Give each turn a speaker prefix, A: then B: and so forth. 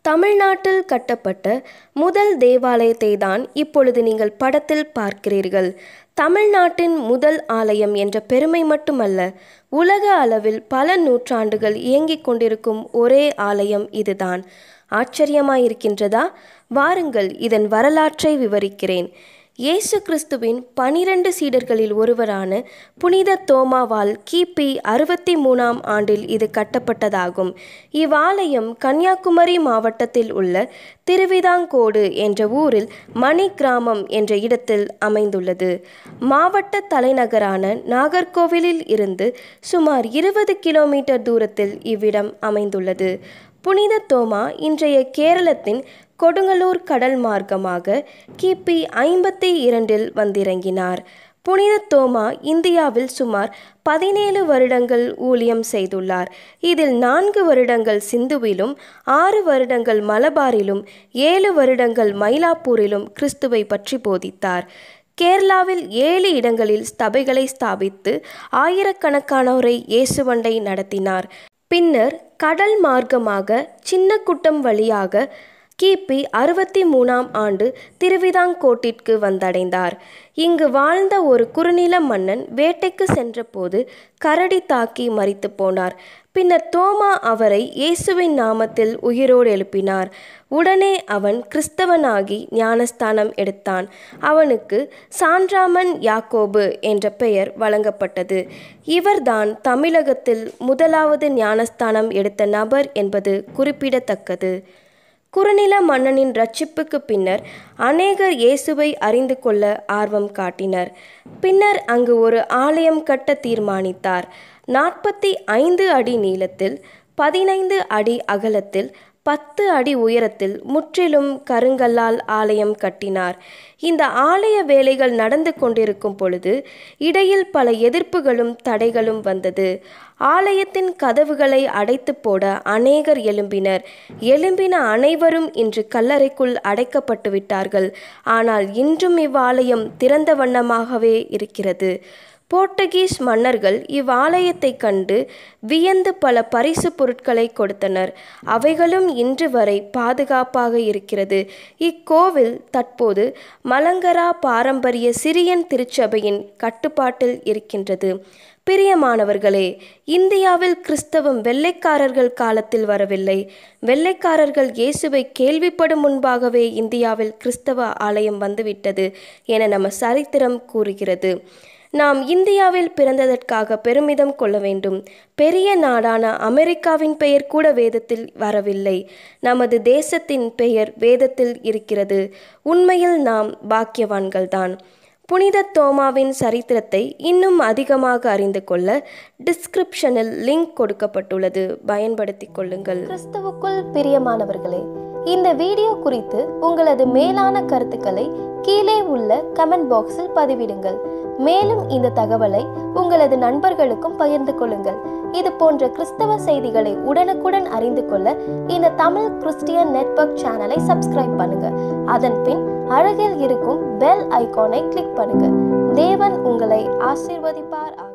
A: தமிழ்நாட்டில் கட்டப்பட்ட முதல் தேவாலயத்தை தான் இப்பொழுது நீங்கள் படத்தில் பார்க்கிறீர்கள் தமிழ்நாட்டின் முதல் ஆலயம் என்ற பெருமை மட்டுமல்ல உலக அளவில் பல நூற்றாண்டுகள் இயங்கிக் கொண்டிருக்கும் ஒரே ஆலயம் இதுதான் ஆச்சரியமாயிருக்கின்றதா வாருங்கள் இதன் வரலாற்றை விவரிக்கிறேன் இயேசு கிறிஸ்துவின் பனிரெண்டு சீடர்களில் ஒருவரான புனித தோமாவால் கிபி அறுபத்தி மூணாம் ஆண்டில் இது கட்டப்பட்டதாகும் இவ்வாலயம் கன்னியாகுமரி மாவட்டத்தில் உள்ள திருவிதாங்கோடு என்ற ஊரில் மணி கிராமம் என்ற இடத்தில் அமைந்துள்ளது மாவட்ட தலைநகரான நாகர்கோவிலில் இருந்து சுமார் இருபது கிலோமீட்டர் தூரத்தில் இவ்விடம் அமைந்துள்ளது புனித தோமா இன்றைய கேரளத்தின் கொடுங்கலூர் கடல் மார்க்கமாக கிபி ஐம்பத்தி இரண்டில் வந்திறங்கினார் புனித தோமா இந்தியாவில் சுமார் பதினேழு வருடங்கள் ஊழியம் செய்துள்ளார் இதில் நான்கு வருடங்கள் சிந்துவிலும் ஆறு வருடங்கள் மலபாரிலும் ஏழு வருடங்கள் மயிலாப்பூரிலும் கிறிஸ்துவை பற்றி போதித்தார் கேரளாவில் ஏழு இடங்களில் ஸ்தபைகளை ஸ்தாபித்து ஆயிரக்கணக்கானோரை இயேசுவண்டை நடத்தினார் பின்னர் கடல் மார்க்கமாக சின்ன குட்டம் வழியாக கிபி அறுபத்தி மூணாம் ஆண்டு திருவிதாங்கோட்டிற்கு வந்தடைந்தார் இங்கு வாழ்ந்த ஒரு குறுநில மன்னன் வேட்டைக்கு சென்றபோது கரடி தாக்கி மறித்து போனார் பின்னர் தோமா அவரை இயேசுவின் நாமத்தில் உயிரோடு எழுப்பினார் உடனே அவன் கிறிஸ்தவனாகி ஞானஸ்தானம் எடுத்தான் அவனுக்கு சான்றாமன் யாக்கோபு என்ற பெயர் வழங்கப்பட்டது இவர்தான் தமிழகத்தில் முதலாவது ஞானஸ்தானம் எடுத்த நபர் என்பது குறிப்பிடத்தக்கது குறுநில மன்னனின் ரட்சிப்புக்கு பின்னர் அநேகர் இயேசுவை அறிந்து கொள்ள ஆர்வம் காட்டினர் பின்னர் அங்கு ஒரு ஆலயம் கட்ட தீர்மானித்தார் நாற்பத்தி ஐந்து அடி நீளத்தில் பதினைந்து அடி அகலத்தில் பத்து அடி உயரத்தில் முற்றிலும் கருங்கல்லால் ஆலயம் கட்டினார் இந்த ஆலய வேலைகள் நடந்து கொண்டிருக்கும் பொழுது இடையில் பல எதிர்ப்புகளும் தடைகளும் வந்தது ஆலயத்தின் கதவுகளை அடைத்து போட அநேகர் எழும்பினர் எழும்பின அனைவரும் இன்று கல்லறைக்குள் அடைக்கப்பட்டு விட்டார்கள் ஆனால் இன்றும் இவ்வாலயம் திறந்த வண்ணமாகவே இருக்கிறது போர்த்துகீஸ் மன்னர்கள் இவ்வாலயத்தை கண்டு வியந்து பல பரிசு பொருட்களை கொடுத்தனர் அவைகளும் இன்று வரை பாதுகாப்பாக இருக்கிறது இக்கோவில் தற்போது மலங்கரா பாரம்பரிய சிரியன் திருச்சபையின் கட்டுப்பாட்டில் இருக்கின்றது பிரியமானவர்களே இந்தியாவில் கிறிஸ்தவம் வெள்ளைக்காரர்கள் காலத்தில் வரவில்லை வெள்ளைக்காரர்கள் இயேசுவை கேள்விப்படும் முன்பாகவே இந்தியாவில் கிறிஸ்தவ ஆலயம் வந்துவிட்டது என நம்ம சரித்திரம் கூறுகிறது நாம் இந்தியாவில் பிறந்ததற்காக பெருமிதம் கொள்ள வேண்டும் பெரிய நாடான அமெரிக்காவின் பெயர் கூட வேதத்தில் வரவில்லை நமது தேசத்தின் பெயர் வேதத்தில் இருக்கிறது உண்மையில் நாம் பாக்கியவான்கள்தான் புனித தோமாவின் சரித்திரத்தை இன்னும் அதிகமாக அறிந்து கொள்ள டிஸ்கிரிப்ஷனில் லிங்க் கொடுக்கப்பட்டுள்ளது பயன்படுத்திக் கொள்ளுங்கள்
B: கிறிஸ்துவுக்குள் பிரியமானவர்களே இந்த வீடியோ குறித்து உங்களது மேலான கருத்துக்களை கீழே உள்ள கமெண்ட் பாக்ஸில் பதிவிடுங்கள் மேலும் இந்த தகவலை உங்களது நண்பர்களுக்கும் பகிர்ந்து கொள்ளுங்கள் இது போன்ற கிறிஸ்தவ செய்திகளை உடனுக்குடன் அறிந்து கொள்ள இந்த தமிழ் கிறிஸ்டியன் நெட்வொர்க் சேனலை சப்ஸ்கிரைப் பண்ணுங்க அதன் பின் அருகில் இருக்கும் பெல் ஐகானை கிளிக் பண்ணுங்க தேவன் உங்களை ஆசீர்வதிப்பார்